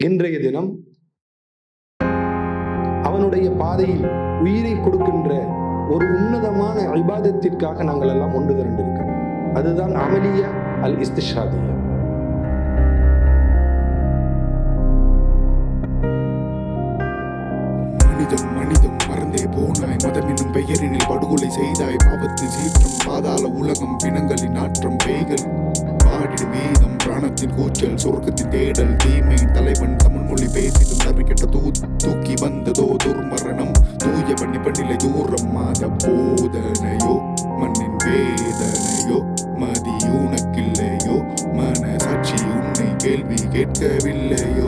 இன்றைய தினம் அவனுடைய பாதையில் உயிரை கொடுக்கின்ற ஒரு உன்னதமான இபாதத்திற்காக நாங்கள் எல்லாம் ஒன்று திரண்டிருக்கிறோம் அதுதான் அமலியா அல் இஸ்திஷாதியா மனிதம் மனிதம் மறந்தே போனாய் மதம் என்னும் பெயரினில் படுகொலை செய்தாய் பாவத்தில் சீற்றம் பாதாள உலகம் பிணங்களின் நாற்றம் பேய்கள் பாடிடும் வேதம் பிராணத்தின் கூச்சல் சொர்க்கத்தின் தேடல் தீமை தலைவன் தமிழ் மொழி பேசிடும் தவிக்கிட்ட தூ தூக்கி வந்ததோ துர்மரணம் தூய பண்ணி பண்ணிலை தூரம் மாத போதனையோ மண்ணின் வேதனையோ மதி உனக்கில்லையோ மனசாட்சி உன்னை கேள்வி கேட்கவில்லையோ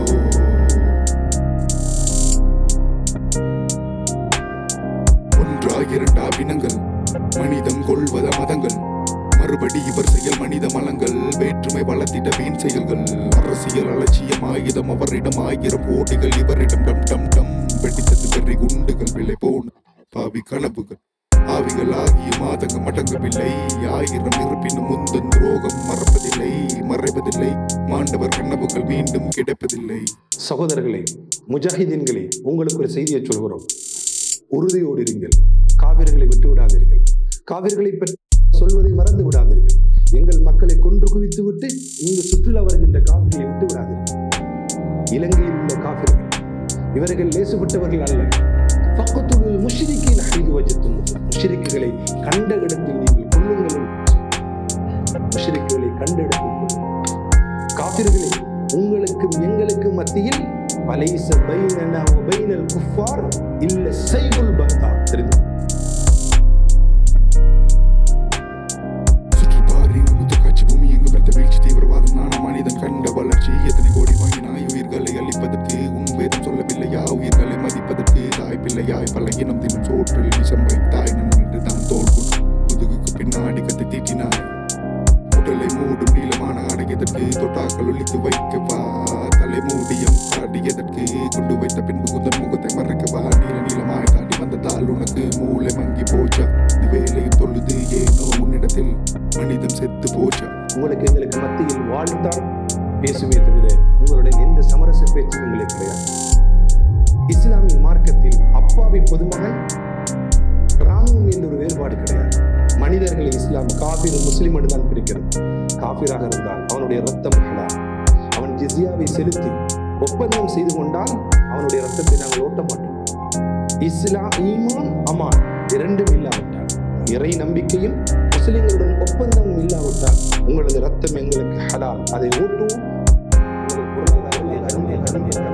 ஒன்றா இரண்டா பிணங்கள் மனிதம் கொள்வத மதங்கள் மறுபடி இவர் செயல் மனித மலங்கள் வேற்றுமை வளர்த்திட வீண் செயல்கள் அரசியல் அலட்சியம் ஆயுதம் அவரிடம் ஆயிரம் கோடிகள் இவரிடம் டம் டம் டம் வெடித்தது வெறி குண்டுகள் விலை போன பாவி கனவுகள் ஆவிகள் ஆகிய மாதங்க மடங்கவில்லை ஆயிரம் இருப்பினும் முந்தன் துரோகம் மறப்பதில்லை மறைவதில்லை மாண்டவர் கனவுகள் மீண்டும் கிடைப்பதில்லை சகோதரர்களே முஜாஹிதீன்களே உங்களுக்கு ஒரு செய்தியை சொல்கிறோம் உறுதியோடு இருங்கள் காவிர்களை விட்டு விடாதீர்கள் காவிர்களை பற்றி சொல்வதை மறந்து விடாதீர்கள் எங்கள் மக்களை கொன்று குவித்து விட்டு இங்கு சுற்றுலா வருகின்ற காவிர்களை விட்டு விடாதீர்கள் இலங்கையில் உள்ள காவிர்கள் இவர்கள் லேசுப்பட்டவர்கள் அல்ல பக்கத்துள் முஷிரிக்கின் அழிது வச்சத்தும் முஷிரிக்குகளை கண்ட இடத்தில் நீங்கள் கொள்ளுங்கள் முஷிரிக்குகளை கண்ட இடத்தில் கொள்ளுங்கள் காபிர்களே உங்களுக்கும் எங்களுக்கும் மத்தியில் பலைச பைனனா வ பைனல் குஃபார் இல்ல சைபுல் பக்தா தெரிந்து சுற்றுப்பாரு முத்து காட்சி பூமி எங்கு பெற்ற வீழ்ச்சி தீவிரவாதம் நான மனிதன் கண்ட வளர்ச்சி எத்தனை கோடி வாங்கினாய் உயிர்களை அழிப்பதற்கு உன் வேதம் சொல்லவில்லையா உயிர்களை மதிப்பதற்கு தாய் பிள்ளையாய் பல இனம் தினம் சோற்றில் விஷம் வைத்தாய் நண்பன் என்று தான் தோல் கொடு முதுகுக்கு பின்னாடி கத்தி தீட்டினாய் உடலை மூடும் நீளமான அடையதற்கு தொட்டாக்கள் ஒழித்து வைக்கவா தலை மூடியம் காடியதற்கு கொண்டு வைத்த பின்பு குந்தன் முகத்தை மறைக்கவா நீல நீளமாய் தாண்டி வந்ததால் உனக்கு மூளை மங்கி போச்சா இது வேலையும் தொழுது ஏனோ உன்னிடத்தில் மனிதம் செத்து போச்சா உங்களுக்கு எங்களுக்கு மத்தியில் வாழ்த்தான் பேசுவே தவிர உங்களுடைய எந்த சமரச பேச்சும் எங்களுக்கு கிடையாது இஸ்லாமிய மார்க்கத்தில் அப்பாவி பொதுமகன் ராணுவம் என்ற ஒரு வேறுபாடு கிடையாது மனிதர்களை இஸ்லாம் காபிர் முஸ்லிம் தான் பிரிக்கிறது காபிராக இருந்தால் அவனுடைய ரத்தம் ஹலால் அவன் ஜிஸ்யாவை செலுத்தி ஒப்பந்தம் செய்து கொண்டால் அவனுடைய ரத்தத்தை நாங்கள் ஓட்ட மாட்டோம் இஸ்லாம் ஈமான் அமான் இரண்டும் இல்லாவிட்டால் இறை நம்பிக்கையும் முஸ்லிம்களுடன் ஒப்பந்தமும் இல்லாவிட்டால் உங்களது ரத்தம் எங்களுக்கு ஹலால் அதை ஓட்டுவோம் உங்களது பொருளாதாரத்தை அருமை, அருமை, அருமை.